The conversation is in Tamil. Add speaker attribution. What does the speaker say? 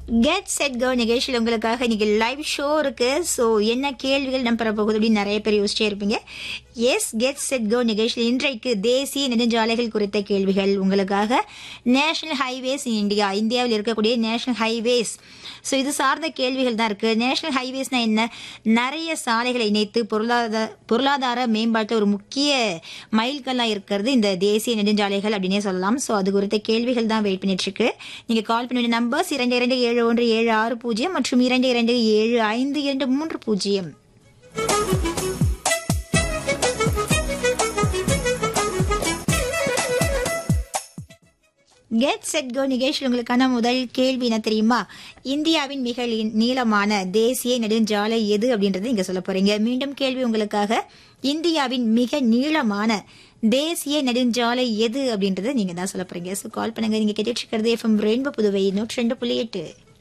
Speaker 1: கெட் செட் கோ நிகழ்ச்சியில் உங்களுக்காக இன்னைக்கு லைவ் ஷோ இருக்கு ஸோ என்ன கேள்விகள் நம்ம பெறப்போகுது அப்படின்னு நிறைய பேர் யோசிச்சே இருப்பீங்க எஸ் கெட் செட் கோ நிகழ்ச்சியில் இன்றைக்கு தேசிய நெடுஞ்சாலைகள் குறித்த கேள்விகள் உங்களுக்காக நேஷனல் ஹைவேஸ் இன் இந்தியா இந்தியாவில் இருக்கக்கூடிய நேஷனல் ஹைவேஸ் ஸோ இது சார்ந்த கேள்விகள் தான் இருக்கு நேஷனல் ஹைவேஸ்னா என்ன நிறைய சாலைகளை இணைத்து பொருளாதார பொருளாதார மேம்பாட்டு ஒரு முக்கிய மைல்கல்லாக இருக்கிறது இந்த தேசிய நெடுஞ்சாலைகள் அப்படின்னே சொல்லலாம் ஸோ அது குறித்த கேள்விகள் தான் வெயிட் பண்ணிட்டு இருக்கு நீங்க கால் பண்ண வேண்டிய நம்பர்ஸ் இரண்டு இரண்டு ஏழு ஒன்று ஏழு ஆறு பூஜ்ஜியம் மற்றும் இரண்டு இரண்டு ஏழு ஐந்து இரண்டு மூன்று பூஜ்ஜியம் கெட் செட் கோ நிகழ்ச்சியில் உங்களுக்கான முதல் கேள்வி என்ன தெரியுமா இந்தியாவின் மிக லீ- நீளமான தேசிய நெடுஞ்சாலை எது அப்படின்றது இங்க சொல்ல போறீங்க மீண்டும் கேள்வி உங்களுக்காக இந்தியாவின் மிக நீளமான தேசிய நெடுஞ்சாலை எது அப்படின்றத நீங்க தான் சொல்ல போறீங்க ஸோ கால் பண்ணுங்க நீங்க கேட்டுட்டு இருக்கிறது எஃப்எம் ரெயின்போ புதுவை நூற்றி ரெண்டு புள்ளி எட்டு